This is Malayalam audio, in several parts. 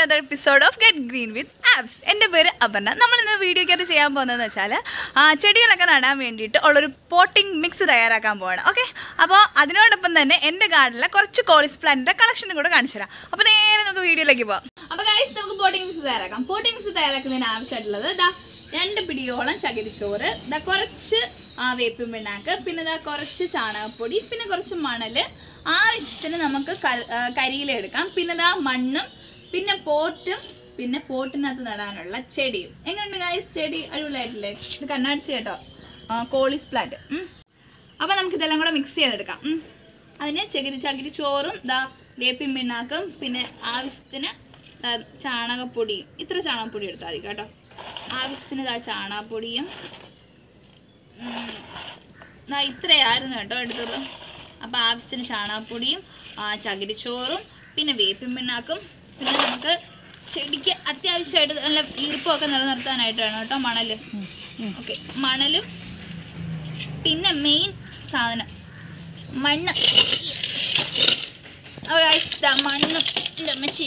Another episode of get green with apps എൻ്റെ പേര് അപർണ നമ്മൾ ഇന്ന് വീഡിയോക്കകത്ത് ചെയ്യാൻ പോകുന്നതെന്ന് വെച്ചാൽ ചെടികളൊക്കെ നടാൻ വേണ്ടിയിട്ട് ഉള്ളൊരു പോട്ടിംഗ് മിക്സ് തയ്യാറാക്കാൻ പോവാണ് ഓക്കെ അപ്പോൾ അതിനോടൊപ്പം തന്നെ എൻ്റെ ഗാർഡനിലെ കുറച്ച് കോളിസ് പ്ലാന്റിൻ്റെ കളക്ഷനും കൂടെ കാണിച്ചു തരാം അപ്പോൾ നേരെ നമുക്ക് വീഡിയോയിലേക്ക് പോകാം അപ്പോൾ ഗൈസ് നമുക്ക് പോട്ടിംഗ് മിക്സ് തയ്യാറാക്കാം പോട്ടിംഗ് മിക്സ് തയ്യാറാക്കുന്നതിന് ആവശ്യമായിട്ടുള്ളത് ദാ രണ്ട് പിടിയോളം ചകിരിച്ചോറ് ദാ കുറച്ച് ആ, വേപ്പിൻ പിണ്ണാക്ക് പിന്നെ ദാ കുറച്ച് ചാണകപ്പൊടി പിന്നെ കുറച്ച് മണല് ആവശ്യത്തിന് നമുക്ക് ക- ആ, കരിയില എടുക്കാം പിന്നെ ദാ മണ്ണും പിന്നെ പോട്ടും പിന്നെ പോട്ടിനകത്ത് നടാനുള്ള ചെടിയും എങ്ങനെയുണ്ട് ഗൈസ് ചെടി അടിപൊളിയായിട്ടില്ലേ ഇത് കണ്ണാടിച്ച് കേട്ടോ ആ, കോളിസ് പ്ലാന്റ് ഉം. അപ്പോൾ നമുക്ക് ഇതെല്ലാം കൂടെ മിക്സ് ചെയ്തെടുക്കാം ഉം. അതിന് ചകിരി ചകിരി ചോറും ദാ വേപ്പിൻ പിണ്ണാക്കും പിന്നെ ആവശ്യത്തിന് ദാ ചാണകപ്പൊടിയും ഇത്ര ചാണകപ്പൊടി എടുത്താൽ മതി കേട്ടോ ആവശ്യത്തിന് ദാ ചാണകപ്പൊടിയും ഉം, ദാ ഇത്രയായിരുന്നു കേട്ടോ എടുത്തത് അപ്പോൾ ആവശ്യത്തിന് ചാണകപ്പൊടിയും ആ, ചകിരിച്ചോറും പിന്നെ വേപ്പിൻ പിണ്ണാക്കും പിന്നെ നമുക്ക് ചെടിക്ക് അത്യാവശ്യമായിട്ട് നല്ല ഈർപ്പമൊക്കെ നിലനിർത്താനായിട്ടാണ് കേട്ടോ മണല് ഓക്കെ മണലും പിന്നെ മെയിൻ സാധനം മണ്ണ് അപ്പോൾ guys, ദാ മണ്ണും എൻ്റെ അമ്മച്ചി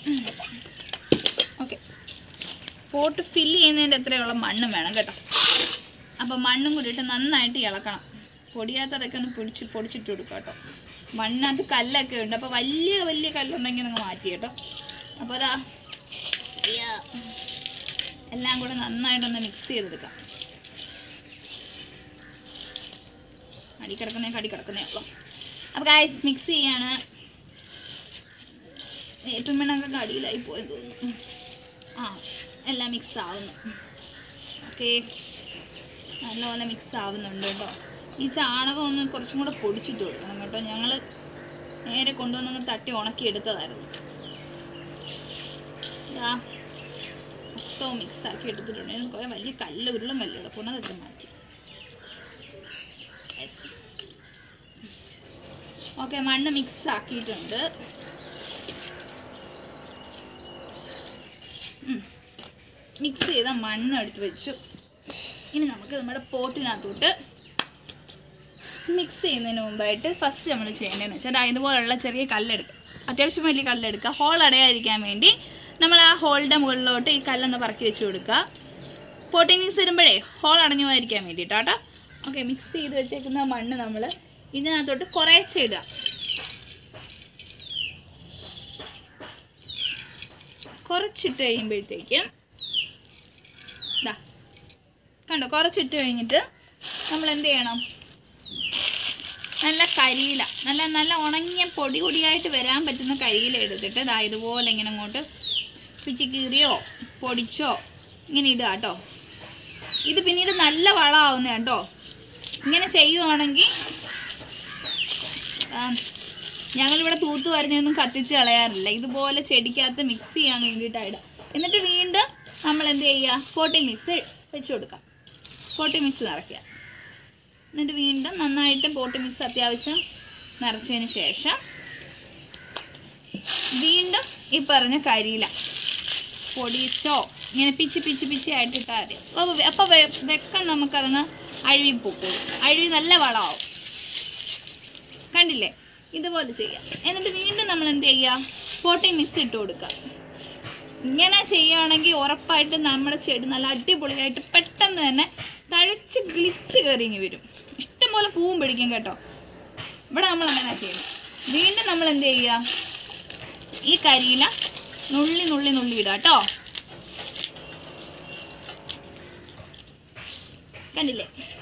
ഓക്കെ പോട്ട് ഫില്ല് ചെയ്യുന്നതിൻ്റെ എത്രയുള്ള മണ്ണും വേണം കേട്ടോ അപ്പോൾ മണ്ണും കൂടി ഇട്ട് നന്നായിട്ട് ഇളക്കണം പൊടിയാത്തതൊക്കെ ഒന്ന് പൊടിച്ച് പൊടിച്ചിട്ട് കൊടുക്കുക കേട്ടോ മണ്ണകത്ത് കല്ലൊക്കെ ഉണ്ട് അപ്പോൾ വലിയ വലിയ കല്ലുണ്ടെങ്കിൽ നിങ്ങൾ മാറ്റി കേട്ടോ അപ്പോൾ അതാ എല്ലാം കൂടെ നന്നായിട്ടൊന്ന് മിക്സ് ചെയ്തെടുക്കാം അടി കിടക്കുന്നേ കടി കിടക്കുന്നേ ഉള്ളൂ അപ്പോൾ ഗായ്സ് മിക്സ് ചെയ്യാണ് ഏറ്റവും വേണമെങ്കിൽ അടിയിലായി പോയത് തോന്നുന്നു ആ എല്ലാം മിക്സ് ആവുന്നു ഓക്കെ നല്ലപോലെ മിക്സ് ആവുന്നുണ്ട് കേട്ടോ ഈ ചാണകം ഒന്ന് കുറച്ചും കൂടെ പൊടിച്ചിട്ട് കൊടുക്കണം കേട്ടോ ഞങ്ങൾ നേരെ കൊണ്ടുവന്നൊന്ന് തട്ടി ഉണക്കി എടുത്തതായിരുന്നു ഇതാ മൊത്തം മിക്സ് ആക്കി എടുത്തിട്ടുണ്ട് ഇതിന് കുറേ വലിയ കല്ല് ഉരുളും കല്ലുണ്ട് പുനതെടുത്ത് മാറ്റി യെസ് ഓക്കെ മണ്ണ് മിക്സ് ആക്കിയിട്ടുണ്ട് മിക്സ് ചെയ്ത മണ്ണ് എടുത്ത് വെച്ചു ഇനി നമുക്ക് നമ്മുടെ പോട്ടിനകത്തോട്ട് മിക്സ് ചെയ്യുന്നതിന് മുമ്പായിട്ട് ഫസ്റ്റ് നമ്മൾ ചെയ്യേണ്ടതെന്ന് വെച്ചാൽ ദാ ഇതുപോലുള്ള ചെറിയ കല്ലെടുക്കുക അത്യാവശ്യം വലിയ കല്ലെടുക്കുക ഹോൾ അടയാതിരിക്കാൻ വേണ്ടി നമ്മൾ ആ ഹോളിൻ്റെ മുകളിലോട്ട് ഈ കല്ലൊന്ന് പറക്കി വെച്ച് കൊടുക്കുക പോട്ടിംഗ് മിക്സ് വരുമ്പോഴേ ഹോൾ അടഞ്ഞു പോയിരിക്കാൻ വേണ്ടിയിട്ടാട്ടോ ഓക്കെ മിക്സ് ചെയ്ത് വെച്ചേക്കുന്ന മണ്ണ് നമ്മൾ ഇതിനകത്തോട്ട് കുറേശ്ശെ ഇടുക കുറച്ചിട്ട് കഴിയുമ്പോഴത്തേക്കും ഇതാ കണ്ടോ കുറച്ചിട്ട് കഴിഞ്ഞിട്ട് നമ്മൾ എന്ത് ചെയ്യണം നല്ല കരിയില നല്ല നല്ല ഉണങ്ങിയ പൊടി പൊടിയായിട്ട് വരാൻ പറ്റുന്ന കരിയില എടുത്തിട്ട് ദാ ഇതുപോലെ ഇങ്ങനെ അങ്ങോട്ട് പിച്ചി കീറിയോ പൊടിച്ചോ ഇങ്ങനെ ഇടുക കേട്ടോ ഇത് പിന്നീട് നല്ല വളമാവുന്ന കേട്ടോ ഇങ്ങനെ ചെയ്യുവാണെങ്കിൽ ആ, ഞങ്ങളിവിടെ തൂത്ത് വരഞ്ഞൊന്നും കത്തിച്ച് കളയാറില്ല ഇതുപോലെ ചെടിക്കകത്ത് മിക്സ് ചെയ്യാൻ വേണ്ടിയിട്ടാണ് എന്നിട്ട് വീണ്ടും നമ്മൾ എന്ത് ചെയ്യുക പോട്ടി മിക്സ് വെച്ച് കൊടുക്കാം പോട്ടി മിക്സ് നിറയ്ക്കുക എന്നിട്ട് വീണ്ടും നന്നായിട്ട് പോട്ടി മിക്സ് അത്യാവശ്യം നിറച്ചതിന് ശേഷം വീണ്ടും ഈ പറഞ്ഞ കരിയില പൊടിച്ചോ ഇങ്ങനെ പിച്ച് പിച്ച് പിച്ച് ആയിട്ട് ഇട്ടാൽ മതി അപ്പോൾ അപ്പോൾ വെക്കം നമുക്കതങ്ങ് അഴുകി പൊക്കോളും അഴുകി നല്ല വളമാവും കണ്ടില്ലേ ഇതുപോലെ ചെയ്യാം എന്നിട്ട് വീണ്ടും നമ്മൾ എന്ത് ചെയ്യുക പോട്ടിംഗ് മിക്സ് ഇട്ട് കൊടുക്കുക ഇങ്ങനെ ചെയ്യുകയാണെങ്കിൽ ഉറപ്പായിട്ടും നമ്മുടെ ചെടി നല്ല അടിപൊളിയായിട്ട് പെട്ടെന്ന് തന്നെ തഴച്ച് ഗ്ലിച്ച് കയറിങ്ങി വരും ഇഷ്ടംപോലെ പൂവും പിടിക്കും കേട്ടോ ഇവിടെ നമ്മൾ അങ്ങനെ ചെയ്യുന്നത് വീണ്ടും നമ്മൾ എന്ത് ചെയ്യുക ഈ കരിയില നുള്ളി നുള്ളി നുള്ളി ഇടുക കേട്ടോ കണ്ടില്ലേ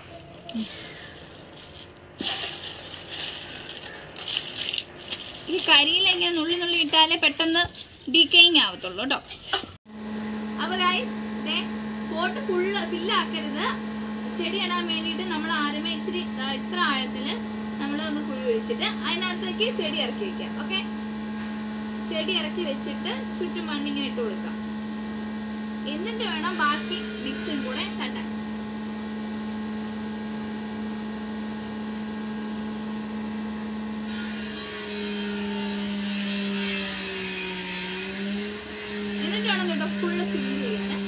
ഈ കരിയില ഇങ്ങനെ നുള്ളി നുള്ളി ഇട്ടാലേ പെട്ടെന്ന് ഡീക്കേയിങ് ആവത്തുള്ളൂ കേട്ടോ അപ്പൊ ഗൈസ് പോട്ട് ഫുള്ള് ഫില്ലാക്കരുത് ചെടി ഇടാൻ വേണ്ടിയിട്ട് നമ്മൾ ആദ്യമേ ഇച്ചിരി ദാ ഇത്ര ആഴത്തില് നമ്മൾ ഒന്ന് കുഴി ഒഴിച്ചിട്ട് അതിനകത്തേക്ക് ചെടി ഇറക്കി വെക്കാം ഓക്കെ ചെടി ഇറക്കി വെച്ചിട്ട് ചുറ്റും മണ്ണിങ്ങനെ ഇട്ട് കൊടുക്കാം എന്നിട്ട് വേണം ബാക്കി മിക്സും കൂടെ തട്ടാൻ എന്നിട്ട് വേണം കേട്ടോ ഫുള്ള് ഫില്ല് ചെയ്യാൻ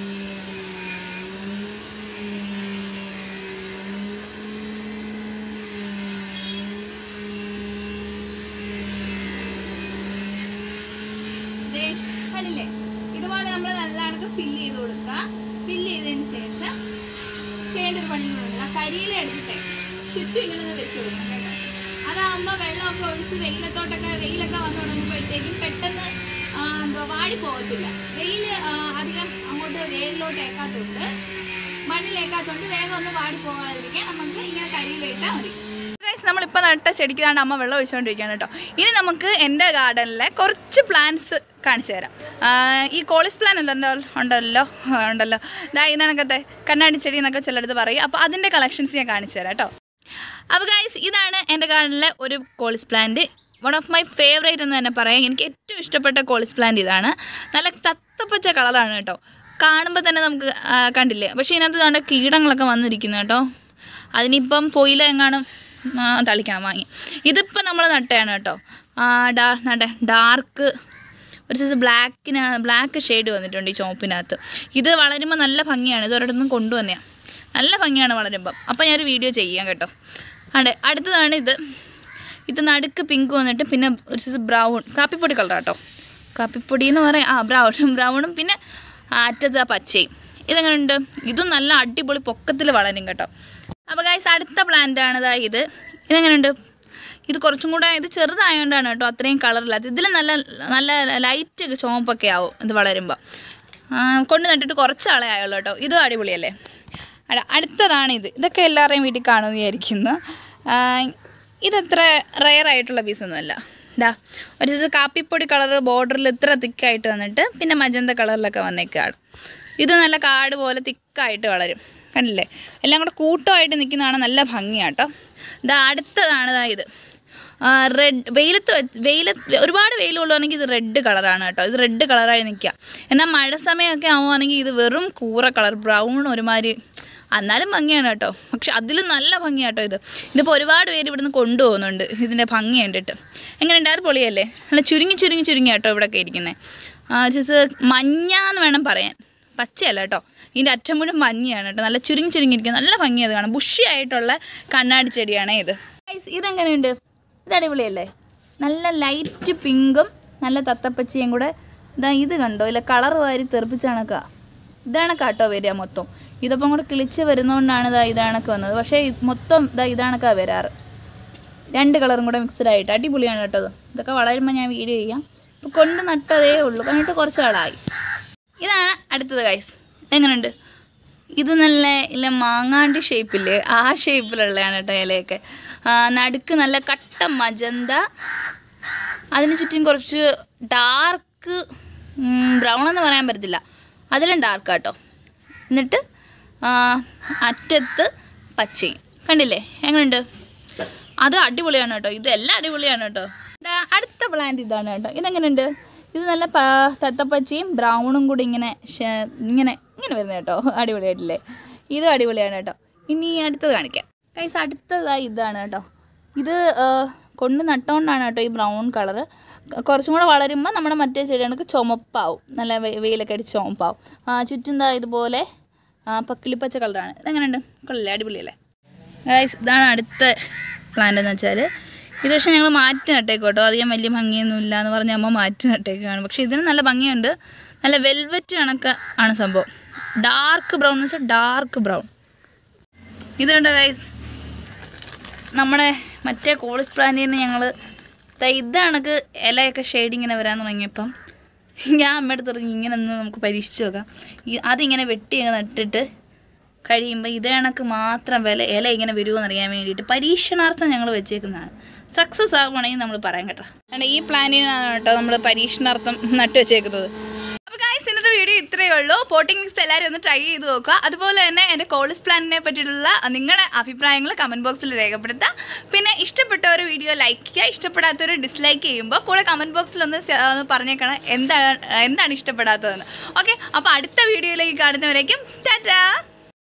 ദേ, കണ്ടില്ലേ നമ്മൾ നല്ലവണ്ണം ഫില്ല് ചെയ്ത് കൊടുക്കുക ഫില്ല് ചെയ്തതിന് ശേഷം ചെയ്യേണ്ട ഒരു പണി കൂടെ ആ കരിയില എടുത്തിട്ടേ ചുറ്റും ഇങ്ങനെ ഒന്ന് വെച്ച് കൊടുക്കണം കേട്ടോ അതാകുമ്പോൾ വെള്ളമൊക്കെ ഒഴിച്ച് വെയിലത്തോട്ടൊക്കെ വെയിലൊക്കെ വന്നു തുടങ്ങുമ്പോഴത്തേക്കും പെട്ടെന്ന് ആ, എന്തുവാ വാടി പോകത്തില്ല വെയിൽ അധികം അങ്ങോട്ട് വേരിലോട്ട് ഏക്കാത്തോണ്ട് മണ്ണിലേക്കാത്തോണ്ട് വേഗം ഒന്ന് വാടി പോകാതിരിക്കാൻ നമുക്ക് ഇങ്ങനെ കരിയിലിട്ടാൽ മതി ഗൈസ് നമ്മളിപ്പോൾ നട്ട ചെടിക്കാണ്ട് അമ്മ വെള്ളം ഒഴിച്ചുകൊണ്ടിരിക്കുകയാണ് കേട്ടോ ഇനി നമുക്ക് എൻ്റെ ഗാർഡനിലെ കുറച്ച് പ്ലാന്റ്സ് കാണിച്ചു തരാം ആ, ഈ കോളിസ് പ്ലാൻ ഉണ്ടല്ലോ ഉണ്ടല്ലോ ഉണ്ടല്ലോ ഇതാ ഇതിനകത്തെ കണ്ണാടി ചെടി എന്നൊക്കെ ചിലടത്ത് പറയും അപ്പോൾ അതിൻ്റെ കളക്ഷൻസ് ഞാൻ കാണിച്ചു തരാം കേട്ടോ അപ്പോൾ ഗൈസ് ഇതാണ് എൻ്റെ ഗാർഡനിലെ ഒരു coleus plant one of my favourite എന്ന് തന്നെ പറയാം എനിക്ക് ഏറ്റവും ഇഷ്ടപ്പെട്ട കോളിസ് പ്ലാന്റ് ഇതാണ് നല്ല തത്തപ്പച്ച കളറാണ് കേട്ടോ കാണുമ്പോൾ തന്നെ നമുക്ക് ആ, കണ്ടില്ലേ പക്ഷേ ഇതിനകത്ത് കണ്ട കീടങ്ങളൊക്കെ വന്നിരിക്കുന്നു കേട്ടോ അതിനിപ്പം പൊയില എങ്ങാനും ആ, തളിക്കാൻ വാങ്ങി ഇതിപ്പോൾ നമ്മൾ നട്ടയാണ് കേട്ടോ ആ, ഡാ നട്ടെ ഡാർക്ക് ഒരു സൈസ് ബ്ലാക്കിന് ബ്ലാക്ക് ഷെയ്ഡ് വന്നിട്ടുണ്ട് ഈ ചുവപ്പിനകത്ത് ഇത് വളരുമ്പോൾ നല്ല ഭംഗിയാണ് ഇത് ഒരിടത്തുനിന്ന് കൊണ്ടുവന്നെയാണ് നല്ല ഭംഗിയാണ് വളരുമ്പം അപ്പോൾ ഞാനൊരു വീഡിയോ ചെയ്യാം കേട്ടോ അതെ അടുത്തതാണ് ഇത് ഇത് നടുക്ക് പിങ്ക് വന്നിട്ട് പിന്നെ ഒരു സൈസ് ബ്രൗൺ കാപ്പിപ്പൊടി കളർ കേട്ടോ കാപ്പിപ്പൊടി എന്ന് പറയാം ആ ബ്രൗണും ബ്രൗണും പിന്നെ അറ്റത്ത് ആ പച്ചയും ഇതെങ്ങനെയുണ്ട് ഇതും നല്ല അടിപൊളി പൊക്കത്തിൽ വളരും കേട്ടോ അപ്പോൾ ഗൈസ് അടുത്ത പ്ലാന്റ് ആണ് ഇതാ ഇത് ഇതെങ്ങനെയുണ്ട് ഇത് കുറച്ചും കൂടെ ഇത് ചെറുതായതുകൊണ്ടാണ് കേട്ടോ അത്രയും കളറില്ലാത്തത് ഇതിൽ നല്ല നല്ല ലൈറ്റ് ചുവപ്പൊക്കെ ആവും ഇത് വളരുമ്പോൾ കൊണ്ട് നട്ടിട്ട് കുറച്ച് ആളെ ആയുള്ളൂ കേട്ടോ ഇതും അടിപൊളിയല്ലേ അട അടുത്തതാണ് ഇത് ഇതൊക്കെ എല്ലാവരുടെയും വീട്ടിൽ കാണുമെന്ന് വിചാരിക്കുന്നു ആ, ഇതത്ര റെയർ ആയിട്ടുള്ള പീസൊന്നുമല്ല ഇതാ ഒരു ദിവസം കാപ്പിപ്പൊടി കളർ ബോർഡറിൽ ഇത്ര തിക്കായിട്ട് വന്നിട്ട് പിന്നെ മജന്ത കളറിലൊക്കെ വന്നേക്കാണ് ഇത് നല്ല കാട് പോലെ തിക്കായിട്ട് വളരും കണ്ടില്ലേ എല്ലാം കൂടെ കൂട്ടമായിട്ട് നിൽക്കുന്നതാണ് നല്ല ഭംഗിയാട്ടോ ഇതാ അടുത്തതാണ് ഇതാ ഇത് റെഡ് വെയിലത്ത് വെച്ച് വെയിലത്ത് ഒരുപാട് വെയിൽ കൊള്ളുവാണെങ്കിൽ ഇത് റെഡ് കളറാണ് കേട്ടോ ഇത് റെഡ് കളറായി നിൽക്കുക എന്നാൽ മഴ സമയമൊക്കെ ആവുകയാണെങ്കിൽ ഇത് വെറും കൂറ കളർ ബ്രൗൺ ഒരുമാതിരി എന്നാലും ഭംഗിയാണ് കേട്ടോ പക്ഷെ അതിലും നല്ല ഭംഗിയാട്ടോ ഇത് ഇതിപ്പോൾ ഒരുപാട് പേര് ഇവിടുന്ന് കൊണ്ടുപോകുന്നുണ്ട് ഇതിൻ്റെ ഭംഗി കണ്ടിട്ട് എങ്ങനെയുണ്ട് അത് പൊളിയല്ലേ നല്ല ചുരുങ്ങി ചുരുങ്ങി ചുരുങ്ങി കേട്ടോ ഇവിടെയൊക്കെ ഇരിക്കുന്നത് ചേച്ചി മഞ്ഞ എന്ന് വേണം പറയാൻ പച്ചയല്ല കേട്ടോ ഇതിൻ്റെ അറ്റം മുഴുവൻ മഞ്ഞയാണ് കേട്ടോ നല്ല ചുരുങ്ങി ചുരുങ്ങിയിരിക്കുന്നത് നല്ല ഭംഗി അത് കാണാം ബുഷി ആയിട്ടുള്ള കണ്ണാടി ചെടിയാണ് ഇത് Guys, ഇതെങ്ങനെയുണ്ട് ഇത് അടിപൊളിയല്ലേ നല്ല ലൈറ്റ് പിങ്കും നല്ല തത്തപ്പച്ചയും കൂടെ ഇതാ ഇത് കണ്ടോ ഇല്ല കളർ വാരി തെറിപ്പിച്ചാണക്കാ ഇതാണൊക്കെ കേട്ടോ വരിക മൊത്തം ഇതിപ്പം കൂടെ കിളിച്ച് വരുന്നതുകൊണ്ടാണ് ഇതാ ഇതാണൊക്കെ വന്നത് പക്ഷേ ഇത് മൊത്തം ഇതാ ഇതാണൊക്കെ വരാറ് രണ്ട് കളറും കൂടെ മിക്സഡ് ആയിട്ട് അടിപൊളിയാണ് കേട്ടോ ഇത്. ഇതൊക്കെ വളരുമ്പോൾ ഞാൻ വീഡിയോ ചെയ്യാം ഇപ്പോൾ കൊണ്ട് നട്ടതേ ഉള്ളൂ കണ്ടിട്ട് കുറച്ച് കാലമായി ഇതാണ് അടുത്തത് ഗൈസ് എങ്ങനെയുണ്ട് ഇത് നല്ല ഇല്ല മാങ്ങാണ്ടി ഷേപ്പില്ലേ ആ ഷേപ്പിലുള്ളതാണ് കേട്ടോ ഇലയൊക്കെ ആ, നടുക്ക് നല്ല കട്ട മജന്ത അതിന് ചുറ്റും കുറച്ച് ഡാർക്ക് ബ്രൗൺ എന്ന് പറയാൻ പറ്റത്തില്ല അതിലും ഡാർക്ക് കേട്ടോ എന്നിട്ട് ആ, അറ്റത്ത് പച്ചയും കണ്ടില്ലേ എങ്ങനെയുണ്ട് അത് അടിപൊളിയാണ് കേട്ടോ ഇതെല്ലാം അടിപൊളിയാണ് കേട്ടോ ദാ അടുത്ത പ്ലാന്റ് ഇതാണ് കേട്ടോ ഇതെങ്ങനെയുണ്ട് ഇത് നല്ല പ- തത്തപ്പച്ചയും ബ്രൗണും കൂടി ഇങ്ങനെ ഷ- ഇങ്ങനെ ഇങ്ങനെ വരുന്നത് കേട്ടോ അടിപൊളിയായിട്ടില്ലേ ഇതും അടിപൊളിയാണ് കേട്ടോ ഇനി അടുത്തത് കാണിക്കാം കൈസ് അടുത്തതായി ഇതാണ് കേട്ടോ ഇത് ആ, കൊണ്ട് നട്ടുകൊണ്ടാണ് കേട്ടോ ഈ ബ്രൗൺ കളറ് കുറച്ചും കൂടെ വളരുമ്പോൾ നമ്മുടെ മറ്റേ ചെടികൾക്ക് ചുമപ്പാവും നല്ല വെ- വെയിലൊക്കെ അടിച്ച് ചുമപ്പാവും ആ, ചുറ്റും ദാ ഇതുപോലെ ആ, പക്കിളിപ്പച്ച കളറാണ് ഇതെങ്ങനെയുണ്ട് കൊള്ളല്ലേ അടിപൊളിയല്ലേ ഗൈസ് ഇതാണ് അടുത്ത പ്ലാന്റ് എന്ന് വെച്ചാൽ ഇത് പക്ഷേ ഞങ്ങൾ മാറ്റി നട്ടേക്കോട്ടോ അധികം വലിയ ഭംഗിയൊന്നും ഇല്ല എന്ന് പറഞ്ഞ് അമ്മ മാറ്റി നട്ടേക്കാണ് പക്ഷേ ഇതിന് നല്ല ഭംഗിയുണ്ട് നല്ല വെൽവെറ്റ് കണക്ക് ആണ് സംഭവം ഡാർക്ക് ബ്രൗൺ എന്ന് വെച്ചാൽ ഡാർക്ക് ബ്രൗൺ ഇതുണ്ട് ഗൈസ് നമ്മുടെ മറ്റേ കോളിസ് പ്ലാന്റിൽ നിന്ന് ഞങ്ങൾ ഇത് കണക്ക് ഇലയൊക്കെ ഷെയ്ഡ് ഇങ്ങനെ വരാൻ തുടങ്ങിയപ്പം ഞാൻ അമ്മയുടെ തുടങ്ങി ഇങ്ങനെ ഒന്ന് നമുക്ക് പരീക്ഷിച്ച് നോക്കാം ഈ അതിങ്ങനെ വെട്ടി അങ്ങ് നട്ടിട്ട് കഴിയുമ്പോൾ ഇത് കണക്ക് മാത്രം വില ഇല ഇങ്ങനെ വരുമോ എന്നറിയാൻ വേണ്ടിയിട്ട് പരീക്ഷണാർത്ഥം ഞങ്ങൾ വെച്ചേക്കുന്നതാണ് സക്സസ് ആകുവാണെങ്കിൽ നമ്മൾ പറയാം കേട്ടോ കാരണം ഈ പ്ലാനിനാണ് കേട്ടോ നമ്മൾ പരീക്ഷണാർത്ഥം നട്ട് വെച്ചേക്കുന്നത് അപ്പോൾ ഗൈസ് ഇന്നത്തെ വീഡിയോ ഇത്രയേ ഉള്ളൂ പോട്ടിംഗ് മിക്സ് എല്ലാവരും ഒന്ന് ട്രൈ ചെയ്ത് നോക്കുക അതുപോലെ തന്നെ എൻ്റെ കോളിസ് പ്ലാനിനെ പറ്റിയിട്ടുള്ള നിങ്ങളുടെ അഭിപ്രായങ്ങൾ കമൻറ്റ് ബോക്സിൽ രേഖപ്പെടുത്തുക പിന്നെ ഇഷ്ടപ്പെട്ട ഒരു വീഡിയോ ലൈക്ക് ചെയ്യുക ഇഷ്ടപ്പെടാത്തൊരു ഡിസ്ലൈക്ക് ചെയ്യുമ്പോൾ കൂടെ കമൻറ്റ് ബോക്സിൽ ഒന്ന് ശ- ഒന്ന് പറഞ്ഞേക്കണം എന്താണ് എന്താണ് ഇഷ്ടപ്പെടാത്തതെന്ന് ഓക്കെ അപ്പോൾ അടുത്ത വീഡിയോയിലേക്ക് കാണുന്നവരേക്കും ടാറ്റാ